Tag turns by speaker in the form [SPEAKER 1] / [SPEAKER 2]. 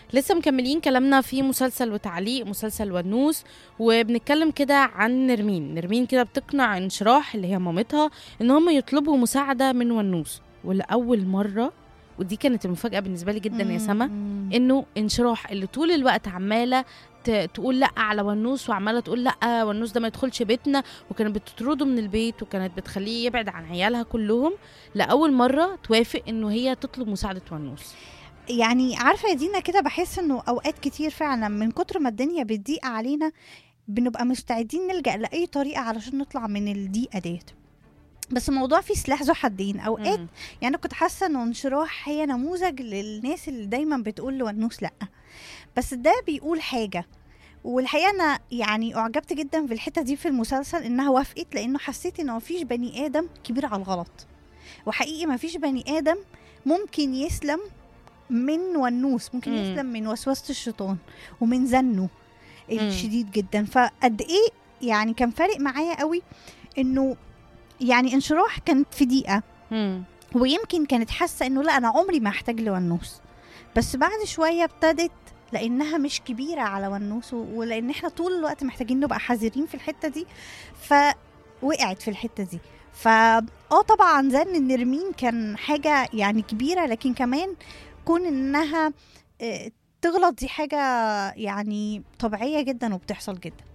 [SPEAKER 1] لسه مكملين كلامنا في مسلسل وتعليق مسلسل ونوس وبنتكلم كده عن نرمين نرمين كده بتقنع انشراح اللي هي مامتها ان هم يطلبوا مساعدة من ونوس ولأول مرة ودي كانت المفاجأة بالنسبة لي جدا يا سما
[SPEAKER 2] مم.
[SPEAKER 1] انه انشراح اللي طول الوقت عمالة ت- تقول لا على ونوس وعماله تقول لا ونوس ده ما يدخلش بيتنا وكانت بتطرده من البيت وكانت بتخليه يبعد عن عيالها كلهم لاول مره توافق انه هي تطلب مساعده ونوس
[SPEAKER 2] يعني عارفه يا دينا كده بحس انه اوقات كتير فعلا من كتر ما الدنيا بتضيق علينا بنبقى مستعدين نلجا لاي طريقه علشان نطلع من الضيقه ديت بس الموضوع فيه سلاح ذو حدين اوقات
[SPEAKER 1] مم.
[SPEAKER 2] يعني انا كنت حاسه انه انشراح هي نموذج للناس اللي دايما بتقول لونوس لا بس ده بيقول حاجه والحقيقه انا يعني اعجبت جدا في الحته دي في المسلسل انها وافقت لانه حسيت انه مفيش بني ادم كبير على الغلط وحقيقي مفيش بني ادم ممكن يسلم من ونوس ممكن
[SPEAKER 1] مم.
[SPEAKER 2] يسلم من وسوسه الشيطان ومن زنه
[SPEAKER 1] مم.
[SPEAKER 2] الشديد جدا فقد ايه يعني كان فارق معايا قوي انه يعني انشراح كانت في دقيقه
[SPEAKER 1] مم.
[SPEAKER 2] ويمكن كانت حاسه انه لا انا عمري ما هحتاج لونوس بس بعد شويه ابتدت لانها مش كبيره على ونوس و- ولان احنا طول الوقت محتاجين نبقى حذرين في الحته دي فوقعت في الحته دي فا اه طبعا زن النرمين كان حاجه يعني كبيره لكن كمان كون انها آه، تغلط دي حاجه يعني طبيعيه جدا وبتحصل جدا